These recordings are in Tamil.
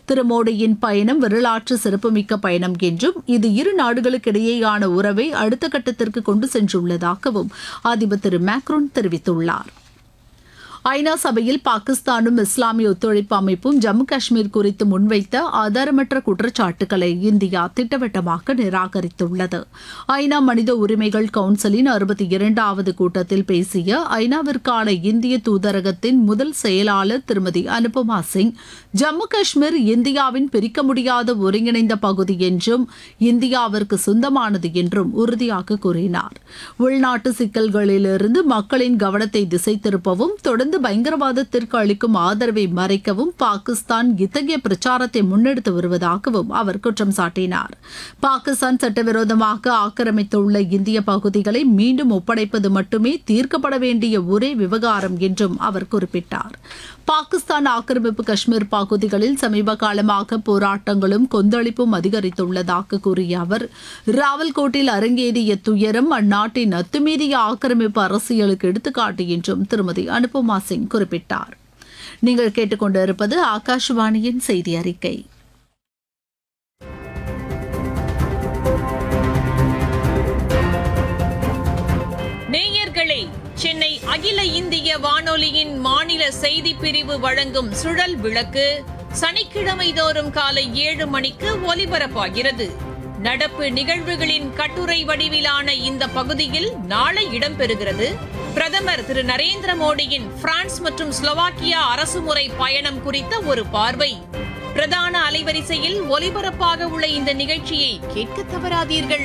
திரு மோடியின் பயணம் வரலாற்று சிறப்புமிக்க பயணம் என்றும் இது இரு நாடுகளுக்கிடையேயான உறவை அடுத்த கட்டத்திற்கு கொண்டு சென்றுள்ளதாகவும் அதிபர் திரு மேக்ரோன் தெரிவித்துள்ளார் ஐநா சபையில் பாகிஸ்தானும் இஸ்லாமிய ஒத்துழைப்பு அமைப்பும் ஜம்மு காஷ்மீர் குறித்து முன்வைத்த ஆதாரமற்ற குற்றச்சாட்டுகளை இந்தியா திட்டவட்டமாக நிராகரித்துள்ளது ஐநா மனித உரிமைகள் கவுன்சிலின் அறுபத்தி இரண்டாவது கூட்டத்தில் பேசிய ஐநாவிற்கான இந்திய தூதரகத்தின் முதல் செயலாளர் திருமதி அனுபமா சிங் ஜம்மு காஷ்மீர் இந்தியாவின் பிரிக்க முடியாத ஒருங்கிணைந்த பகுதி என்றும் இந்தியாவிற்கு சொந்தமானது என்றும் உறுதியாக கூறினார் உள்நாட்டு சிக்கல்களிலிருந்து மக்களின் கவனத்தை திசை திருப்பவும் தொடர்ந்து பயங்கரவாதத்திற்கு அளிக்கும் ஆதரவை மறைக்கவும் பாகிஸ்தான் இத்தகைய பிரச்சாரத்தை முன்னெடுத்து வருவதாகவும் அவர் குற்றம் சாட்டினார் பாகிஸ்தான் சட்டவிரோதமாக ஆக்கிரமித்துள்ள இந்திய பகுதிகளை மீண்டும் ஒப்படைப்பது மட்டுமே தீர்க்கப்பட வேண்டிய ஒரே விவகாரம் என்றும் அவர் குறிப்பிட்டார் பாகிஸ்தான் ஆக்கிரமிப்பு காஷ்மீர் பகுதிகளில் சமீப காலமாக போராட்டங்களும் கொந்தளிப்பும் அதிகரித்துள்ளதாக கூறிய அவர் ராவல்கோட்டில் அரங்கேறிய துயரம் அந்நாட்டின் அத்துமீறிய ஆக்கிரமிப்பு அரசியலுக்கு எடுத்துக்காட்டு என்றும் திருமதி அனுபமா சிங் குறிப்பிட்டார் நீங்கள் கேட்டுக்கொண்டிருப்பது ஆகாஷவாணியின் செய்தி அறிக்கை நேயர்களே சென்னை அகில இந்திய வானொலியின் மாநில செய்திப் பிரிவு வழங்கும் சுழல் விளக்கு சனிக்கிழமை தோறும் காலை ஏழு மணிக்கு ஒலிபரப்பாகிறது நடப்பு நிகழ்வுகளின் கட்டுரை வடிவிலான இந்த பகுதியில் நாளை இடம்பெறுகிறது பிரதமர் திரு நரேந்திர மோடியின் பிரான்ஸ் மற்றும் ஸ்லோவாக்கியா அரசுமுறை பயணம் குறித்த ஒரு பார்வை பிரதான அலைவரிசையில் ஒலிபரப்பாக உள்ள இந்த நிகழ்ச்சியை கேட்க தவறாதீர்கள்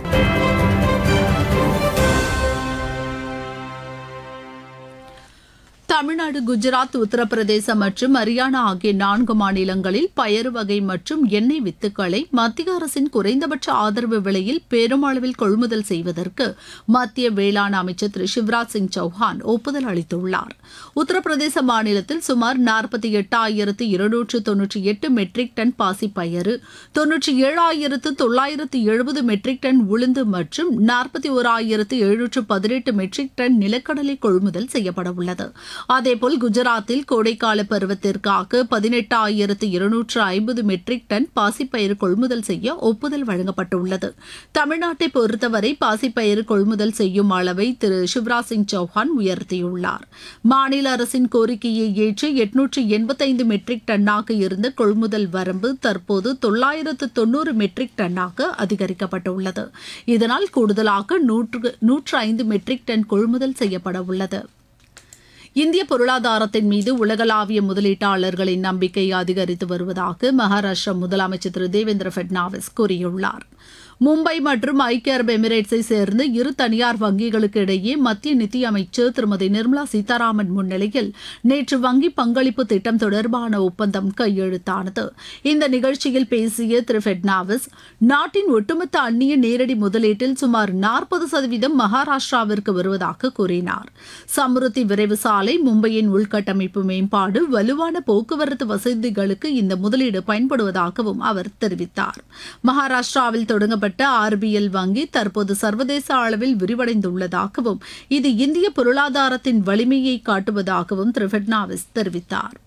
தமிழ்நாடு குஜராத் உத்தரப்பிரதேசம் மற்றும் ஹரியானா ஆகிய நான்கு மாநிலங்களில் பயறு வகை மற்றும் எண்ணெய் வித்துக்களை மத்திய அரசின் குறைந்தபட்ச ஆதரவு விலையில் பெருமளவில் கொள்முதல் செய்வதற்கு மத்திய வேளாண் அமைச்சர் திரு சிவராஜ் சிங் சௌஹான் ஒப்புதல் அளித்துள்ளார் உத்தரப்பிரதேச மாநிலத்தில் சுமார் நாற்பத்தி எட்டாயிரத்து இருநூற்று தொன்னூற்றி எட்டு மெட்ரிக் டன் பாசிப்பயறு தொன்னூற்றி ஏழாயிரத்து தொள்ளாயிரத்து எழுபது மெட்ரிக் டன் உளுந்து மற்றும் நாற்பத்தி ஓராயிரத்து எழுநூற்று பதினெட்டு மெட்ரிக் டன் நிலக்கடலை கொள்முதல் செய்யப்பட உள்ளது அதேபோல் குஜராத்தில் கோடைக்கால பருவத்திற்காக பதினெட்டாயிரத்து இருநூற்று ஐம்பது மெட்ரிக் டன் பாசிப்பயிறு கொள்முதல் செய்ய ஒப்புதல் வழங்கப்பட்டுள்ளது தமிழ்நாட்டை பொறுத்தவரை பாசிப்பயிறு கொள்முதல் செய்யும் அளவை திரு சிவராஜ் சிங் சௌஹான் உயர்த்தியுள்ளார் மாநில அரசின் கோரிக்கையை ஏற்று எட்நூற்று எண்பத்தைந்து மெட்ரிக் டன்னாக இருந்த கொள்முதல் வரம்பு தற்போது தொள்ளாயிரத்து தொன்னூறு மெட்ரிக் டன்னாக அதிகரிக்கப்பட்டுள்ளது இதனால் கூடுதலாக நூற்று நூற்று ஐந்து மெட்ரிக் டன் கொள்முதல் செய்யப்பட உள்ளது இந்திய பொருளாதாரத்தின் மீது உலகளாவிய முதலீட்டாளர்களின் நம்பிக்கை அதிகரித்து வருவதாக மகாராஷ்டிரா முதலமைச்சர் திரு தேவேந்திர பட்னாவிஸ் கூறியுள்ளார் மும்பை மற்றும் ஐக்கிய அரபு எமிரேட்ஸை சேர்ந்த இரு தனியார் வங்கிகளுக்கு இடையே மத்திய நிதியமைச்சர் திருமதி நிர்மலா சீதாராமன் முன்னிலையில் நேற்று வங்கி பங்களிப்பு திட்டம் தொடர்பான ஒப்பந்தம் கையெழுத்தானது இந்த நிகழ்ச்சியில் பேசிய திரு பட்னாவிஸ் நாட்டின் ஒட்டுமொத்த அந்நிய நேரடி முதலீட்டில் சுமார் நாற்பது சதவீதம் மகாராஷ்டிராவிற்கு வருவதாக கூறினார் சம்ருத்தி விரைவு சாலை மும்பையின் உள்கட்டமைப்பு மேம்பாடு வலுவான போக்குவரத்து வசதிகளுக்கு இந்த முதலீடு பயன்படுவதாகவும் அவர் தெரிவித்தார் மகாராஷ்டிராவில் தொடங்கப்பட்ட ஆர்பிஎல் வங்கி தற்போது சர்வதேச அளவில் விரிவடைந்துள்ளதாகவும் இது இந்திய பொருளாதாரத்தின் வலிமையை காட்டுவதாகவும் திரு பட்னாவிஸ் தெரிவித்தார்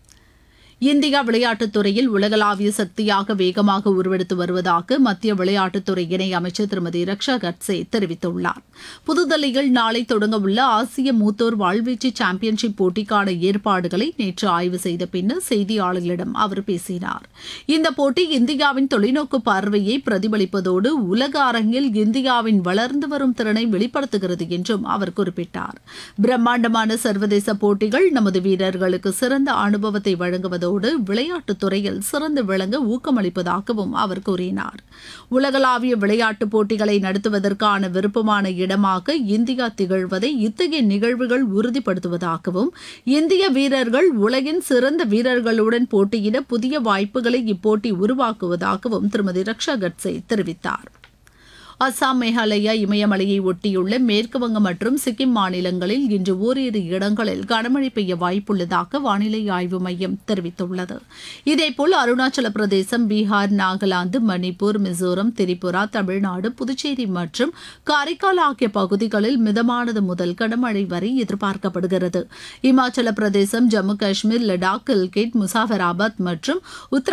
இந்தியா விளையாட்டுத் துறையில் உலகளாவிய சக்தியாக வேகமாக உருவெடுத்து வருவதாக மத்திய விளையாட்டுத்துறை இணை அமைச்சர் திருமதி ரக்ஷா கட்சே தெரிவித்துள்ளார் புதுதில்லியில் நாளை தொடங்கவுள்ள ஆசிய மூத்தோர் வாழ்வீச்சு சாம்பியன்ஷிப் போட்டிக்கான ஏற்பாடுகளை நேற்று ஆய்வு செய்த பின்னர் செய்தியாளர்களிடம் அவர் பேசினார் இந்த போட்டி இந்தியாவின் தொலைநோக்கு பார்வையை பிரதிபலிப்பதோடு உலக அரங்கில் இந்தியாவின் வளர்ந்து வரும் திறனை வெளிப்படுத்துகிறது என்றும் அவர் குறிப்பிட்டார் பிரம்மாண்டமான சர்வதேச போட்டிகள் நமது வீரர்களுக்கு சிறந்த அனுபவத்தை வழங்குவதோடு விளையாட்டுத் துறையில் சிறந்து விளங்க ஊக்கமளிப்பதாகவும் அவர் கூறினார் உலகளாவிய விளையாட்டுப் போட்டிகளை நடத்துவதற்கான விருப்பமான இடமாக இந்தியா திகழ்வதை இத்தகைய நிகழ்வுகள் உறுதிப்படுத்துவதாகவும் இந்திய வீரர்கள் உலகின் சிறந்த வீரர்களுடன் போட்டியிட புதிய வாய்ப்புகளை இப்போட்டி உருவாக்குவதாகவும் திருமதி ரக்ஷா கட்சே தெரிவித்தார் அசாம் மேகாலயா இமயமலையை ஒட்டியுள்ள மேற்குவங்கம் மற்றும் சிக்கிம் மாநிலங்களில் இன்று ஓரிரு இடங்களில் கனமழை பெய்ய வாய்ப்புள்ளதாக வானிலை ஆய்வு மையம் தெரிவித்துள்ளது இதேபோல் அருணாச்சல பிரதேசம் பீகார் நாகாலாந்து மணிப்பூர் மிசோரம் திரிபுரா தமிழ்நாடு புதுச்சேரி மற்றும் காரைக்கால் ஆகிய பகுதிகளில் மிதமானது முதல் கனமழை வரை எதிர்பார்க்கப்படுகிறது இமாச்சல பிரதேசம் ஜம்மு காஷ்மீர் லடாக் கில்கிட் முசாஃபராபாத் மற்றும் உத்தர